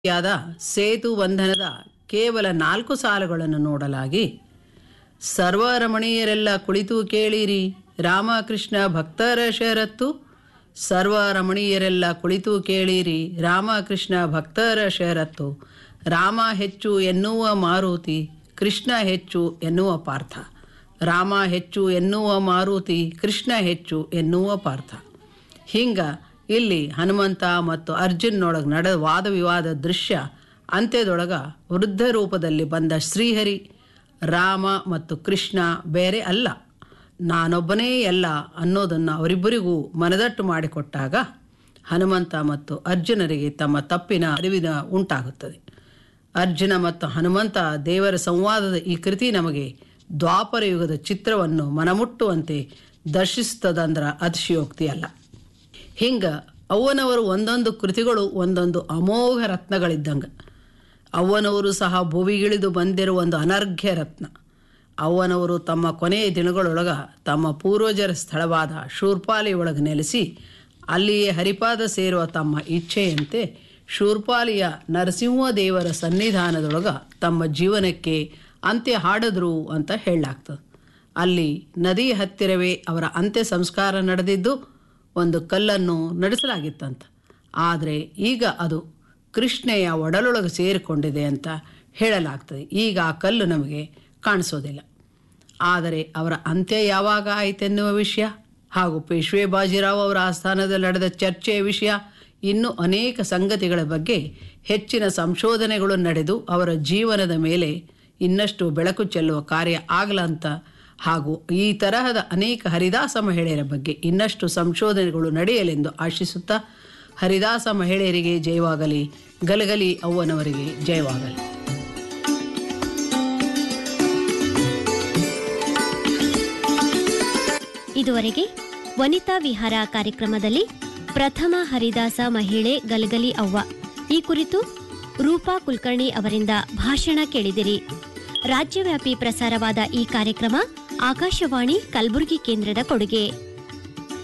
ಯಾದ ಸೇತು ಬಂಧನದ ಕೇವಲ ನಾಲ್ಕು ಸಾಲುಗಳನ್ನು ನೋಡಲಾಗಿ ಸರ್ವರಮಣೀಯರೆಲ್ಲ ಕುಳಿತು ಕೇಳಿರಿ ರಾಮಕೃಷ್ಣ ಭಕ್ತರ ಷರತ್ತು ಸರ್ವರಮಣೀಯರೆಲ್ಲ ಕುಳಿತು ಕೇಳಿರಿ ರಾಮಕೃಷ್ಣ ಭಕ್ತರ ಷರತ್ತು ರಾಮ ಹೆಚ್ಚು ಎನ್ನುವ ಮಾರುತಿ ಕೃಷ್ಣ ಹೆಚ್ಚು ಎನ್ನುವ ಪಾರ್ಥ ರಾಮ ಹೆಚ್ಚು ಎನ್ನುವ ಮಾರುತಿ ಕೃಷ್ಣ ಹೆಚ್ಚು ಎನ್ನುವ ಪಾರ್ಥ ಹಿಂಗ ಇಲ್ಲಿ ಹನುಮಂತ ಮತ್ತು ಅರ್ಜುನ್ನೊಳಗೆ ನಡೆದ ವಾದ ವಿವಾದ ದೃಶ್ಯ ಅಂತ್ಯದೊಳಗ ವೃದ್ಧ ರೂಪದಲ್ಲಿ ಬಂದ ಶ್ರೀಹರಿ ರಾಮ ಮತ್ತು ಕೃಷ್ಣ ಬೇರೆ ಅಲ್ಲ ನಾನೊಬ್ಬನೇ ಎಲ್ಲ ಅನ್ನೋದನ್ನು ಅವರಿಬ್ಬರಿಗೂ ಮನದಟ್ಟು ಮಾಡಿಕೊಟ್ಟಾಗ ಹನುಮಂತ ಮತ್ತು ಅರ್ಜುನರಿಗೆ ತಮ್ಮ ತಪ್ಪಿನ ಅರಿವಿನ ಉಂಟಾಗುತ್ತದೆ ಅರ್ಜುನ ಮತ್ತು ಹನುಮಂತ ದೇವರ ಸಂವಾದದ ಈ ಕೃತಿ ನಮಗೆ ದ್ವಾಪರ ಯುಗದ ಚಿತ್ರವನ್ನು ಮನಮುಟ್ಟುವಂತೆ ದರ್ಶಿಸ್ತದಂದ್ರ ಅತಿಶಯೋಕ್ತಿ ಅಲ್ಲ ಹಿಂಗ ಅವ್ವನವರು ಒಂದೊಂದು ಕೃತಿಗಳು ಒಂದೊಂದು ಅಮೋಘ ರತ್ನಗಳಿದ್ದಂಗೆ ಅವ್ವನವರು ಸಹ ಭುವಿಗಿಳಿದು ಬಂದಿರುವ ಒಂದು ಅನರ್ಘ್ಯ ರತ್ನ ಅವ್ವನವರು ತಮ್ಮ ಕೊನೆಯ ದಿನಗಳೊಳಗ ತಮ್ಮ ಪೂರ್ವಜರ ಸ್ಥಳವಾದ ಶೂರ್ಪಾಲಿ ಒಳಗೆ ನೆಲೆಸಿ ಅಲ್ಲಿಯೇ ಹರಿಪಾದ ಸೇರುವ ತಮ್ಮ ಇಚ್ಛೆಯಂತೆ ಶೂರ್ಪಾಲಿಯ ನರಸಿಂಹ ದೇವರ ಸನ್ನಿಧಾನದೊಳಗ ತಮ್ಮ ಜೀವನಕ್ಕೆ ಅಂತ್ಯ ಹಾಡಿದ್ರು ಅಂತ ಹೇಳಲಾಗ್ತದೆ ಅಲ್ಲಿ ನದಿ ಹತ್ತಿರವೇ ಅವರ ಅಂತ್ಯ ಸಂಸ್ಕಾರ ನಡೆದಿದ್ದು ಒಂದು ಕಲ್ಲನ್ನು ನಡೆಸಲಾಗಿತ್ತಂತ ಆದರೆ ಈಗ ಅದು ಕೃಷ್ಣೆಯ ಒಡಲೊಳಗೆ ಸೇರಿಕೊಂಡಿದೆ ಅಂತ ಹೇಳಲಾಗ್ತದೆ ಈಗ ಆ ಕಲ್ಲು ನಮಗೆ ಕಾಣಿಸೋದಿಲ್ಲ ಆದರೆ ಅವರ ಅಂತ್ಯ ಯಾವಾಗ ಆಯಿತೆನ್ನುವ ವಿಷಯ ಹಾಗೂ ಪೇಶ್ವೆ ಬಾಜಿರಾವ್ ಅವರ ಆಸ್ಥಾನದಲ್ಲಿ ನಡೆದ ಚರ್ಚೆಯ ವಿಷಯ ಇನ್ನೂ ಅನೇಕ ಸಂಗತಿಗಳ ಬಗ್ಗೆ ಹೆಚ್ಚಿನ ಸಂಶೋಧನೆಗಳು ನಡೆದು ಅವರ ಜೀವನದ ಮೇಲೆ ಇನ್ನಷ್ಟು ಬೆಳಕು ಚೆಲ್ಲುವ ಕಾರ್ಯ ಆಗಲಂತ ಹಾಗೂ ಈ ತರಹದ ಅನೇಕ ಹರಿದಾಸ ಮಹಿಳೆಯರ ಬಗ್ಗೆ ಇನ್ನಷ್ಟು ಸಂಶೋಧನೆಗಳು ನಡೆಯಲೆಂದು ಆಶಿಸುತ್ತಾ ಹರಿದಾಸ ಮಹಿಳೆಯರಿಗೆ ಜಯವಾಗಲಿ ಗಲಗಲಿ ಅವ್ವನವರಿಗೆ ಜಯವಾಗಲಿ ಇದುವರೆಗೆ ವನಿತಾ ವಿಹಾರ ಕಾರ್ಯಕ್ರಮದಲ್ಲಿ ಪ್ರಥಮ ಹರಿದಾಸ ಮಹಿಳೆ ಗಲಗಲಿ ಅವ್ವ ಈ ಕುರಿತು ರೂಪಾ ಕುಲಕರ್ಣಿ ಅವರಿಂದ ಭಾಷಣ ಕೇಳಿದಿರಿ ರಾಜ್ಯವ್ಯಾಪಿ ಪ್ರಸಾರವಾದ ಈ ಕಾರ್ಯಕ್ರಮ ಆಕಾಶವಾಣಿ ಕಲಬುರಗಿ ಕೇಂದ್ರದ ಕೊಡುಗೆ